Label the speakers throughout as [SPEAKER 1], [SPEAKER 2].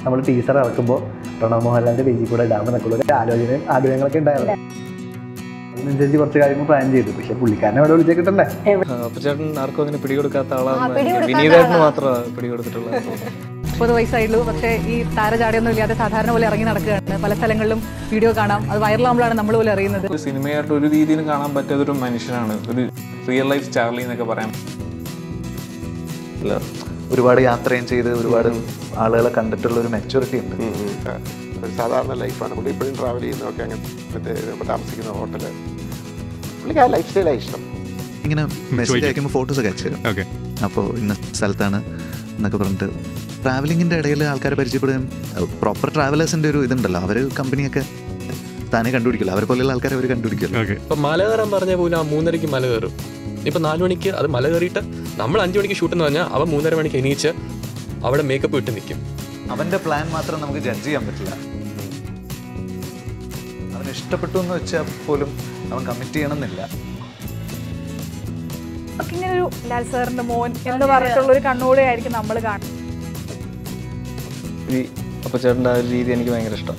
[SPEAKER 1] നമ്മൾ ടീച്ചർ ഇറക്കുമ്പോൾ പ്രണവ് മോഹൻലാലിന്റെ പേജിൽ കൂടെ ഇടാമെന്നൊക്കെ ഒരു ആലോചന ആഗ്രഹങ്ങളൊക്കെ ഉണ്ടായിരുന്നു അതിനനുസരിച്ച് കുറച്ച് കാര്യങ്ങൾ പ്ലാൻ ചെയ്തു പക്ഷെ പുള്ളിക്കാരനെ അവിടെ വിളിച്ചേ കിട്ടണ്ടേ
[SPEAKER 2] അപ്പൊ ചേട്ടൻ ആർക്കും അങ്ങനെ പിടികൊടുക്കാത്ത
[SPEAKER 3] ആ,
[SPEAKER 2] ആളാണ്
[SPEAKER 3] പിടികൊടുക്കാത്ത
[SPEAKER 2] വിനീതേട്ടന്
[SPEAKER 3] ആളാ.
[SPEAKER 2] മാത്രമാണ് പിടികൊടുത്തിട്ടുള്ളത്
[SPEAKER 4] മുപ്പത് വയസ്സായുള്ളൂ പക്ഷേ ഈ താരചാടിയൊന്നും ഇല്ലാതെ സാധാരണ പോലെ ഇറങ്ങി നടക്കുകയാണ് പല സ്ഥലങ്ങളിലും വീഡിയോ കാണാം അത് വൈറലാകുമ്പോഴാണ് നമ്മൾ പോലും അറിയുന്നത്
[SPEAKER 5] ഒരു സിനിമയായിട്ട് ഒരു രീതിയിലും കാണാൻ പറ്റാത്തൊരു മനുഷ്യനാണ് ഒരു റിയൽ ലൈഫ് ചാർലി എന്നൊക്കെ പറയാം
[SPEAKER 6] അല്ല ഒരുപാട് യാത്രയും ചെയ്ത് ഒരുപാട് ആളുകളെ കണ്ടിട്ടുള്ള ഒരു മെച്ചൂരിറ്റി ഉണ്ട്
[SPEAKER 7] ഉം, ഉം. ആ, ഒരു സാധാരണ ലൈഫാണ് പുള്ളി ഇപ്പോഴും ട്രാവൽ ചെയ്യുന്നതൊക്കെ അങ്ങനെ മറ്റേ നമ്മൾ താമസിക്കുന്ന ഹോട്ടല് പുള്ളിക്ക് ആ ലൈഫ് സ്റ്റൈലാണ് ഇഷ്ടം
[SPEAKER 6] ഇങ്ങനെ മെസ്സേജ് അയക്കുമ്പോൾ ഫോട്ടോസ് ഒക്കെ അയച്ചു
[SPEAKER 8] ഓക്കെ
[SPEAKER 6] അപ്പോൾ ഇന്ന സ്ഥലത്താണ് എന്നൊക്കെ പറഞ്ഞിട്ട് ട്രാവലിങ്ങിൻ്റെ ഇടയിൽ ആൾക്കാരെ പരിചയപ്പെടുകയും പ്രോപ്പർ ട്രാവലേഴ്സിൻ്റെ ഒരു ഇതുണ്ടല്ലോ അവർ കമ്പനിയൊക്കെ താനെ കണ്ടുപിടിക്കില്ല അവരെ പോലെയുള്ള ആൾക്കാരെ അവർ കണ്ടുപിടിക്കില്ല
[SPEAKER 8] ഓക്കെ
[SPEAKER 9] ഇപ്പൊ മല കയറാൻ പറഞ്ഞ പോലും ആ മൂന്നരയ്ക്ക് മല കയറും ഇപ്പൊ നാല് മണിക്ക് അത് മല കയറിയിട്ട് നമ്മൾ അഞ്ചു മണിക്ക് ഷൂട്ട് എന്ന് പറഞ്ഞാൽ അവൻ മൂന്നര മണിക്ക് എണീച്ച് അവിടെ മേക്കപ്പ് ഇട്ട് നിൽക്കും
[SPEAKER 6] അവൻ്റെ പ്ലാൻ മാത്രം നമുക്ക് ജഡ്ജ് ചെയ്യാൻ പറ്റില്ല അവന് ഇഷ്ടപ്പെട്ടു എന്ന് വെച്ചാൽ പോലും അവൻ കമ്മിറ്റ് ചെയ്യണമെന്നില്ല
[SPEAKER 10] നമുക്ക് ഇങ്ങനെ ഒരു ലാൽ സാറിന്റെ മോൻ എന്ന് പറഞ്ഞിട്ടുള്ള ഒരു കണ്ണൂടെ ആയിരിക്കും നമ്മൾ കാണുന്നത്
[SPEAKER 2] ഈ അപ്പൊ ചേട്ടൻ്റെ ആ ഒരു രീതി എനിക്ക് ഭയങ്കര ഇഷ്ടം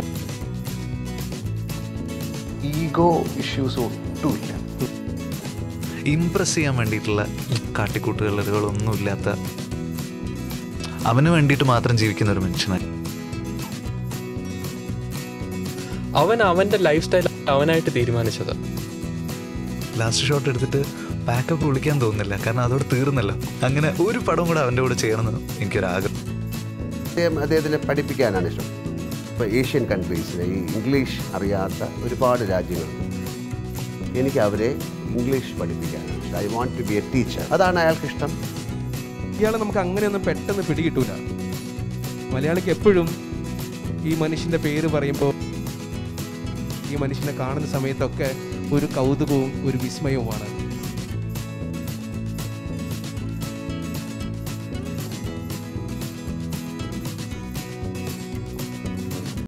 [SPEAKER 6] ഈഗോ ഇഷ്യൂസ് ഒട്ടുമില്ല ഇംപ്രസ് ചെയ്യാൻ വേണ്ടിയിട്ടുള്ള കാട്ടിക്കൂട്ടുകളൊന്നുമില്ലാത്ത അവന് വേണ്ടിയിട്ട് മാത്രം ജീവിക്കുന്ന ഒരു മനുഷ്യനാണ്
[SPEAKER 9] അവൻ അവന്റെ ലൈഫ് സ്റ്റൈൽ അവനായിട്ട് തീരുമാനിച്ചത്
[SPEAKER 6] ലാസ്റ്റ് ഷോട്ട് എടുത്തിട്ട് ബാക്കപ്പ് വിളിക്കാൻ തോന്നുന്നില്ല കാരണം അതോടെ തീർന്നല്ലോ അങ്ങനെ ഒരു പടം കൂടെ അവൻ്റെ കൂടെ ചെയ്യണമെന്ന് എനിക്കൊരാഗ്രഹം
[SPEAKER 7] അദ്ദേഹം അദ്ദേഹത്തിനെ പഠിപ്പിക്കാനാണ് ഇഷ്ടം ഇപ്പോൾ ഏഷ്യൻ കൺട്രീസിൽ ഈ ഇംഗ്ലീഷ് അറിയാത്ത ഒരുപാട് രാജ്യങ്ങളുണ്ട് എനിക്ക് അവരെ ഇംഗ്ലീഷ് പഠിപ്പിക്കാനാണ് ഇഷ്ടം I want to be a teacher അതാണ് അയാൾക്ക് ഇഷ്ടം
[SPEAKER 11] ഇയാളെ നമുക്ക് അങ്ങനെയൊന്നും പെട്ടെന്ന് പിടികിട്ടൂല മലയാളിക്ക് എപ്പോഴും ഈ മനുഷ്യൻ്റെ പേര് പറയുമ്പോൾ ഈ മനുഷ്യനെ കാണുന്ന സമയത്തൊക്കെ ഒരു കൗതുകവും ഒരു വിസ്മയവുമാണ്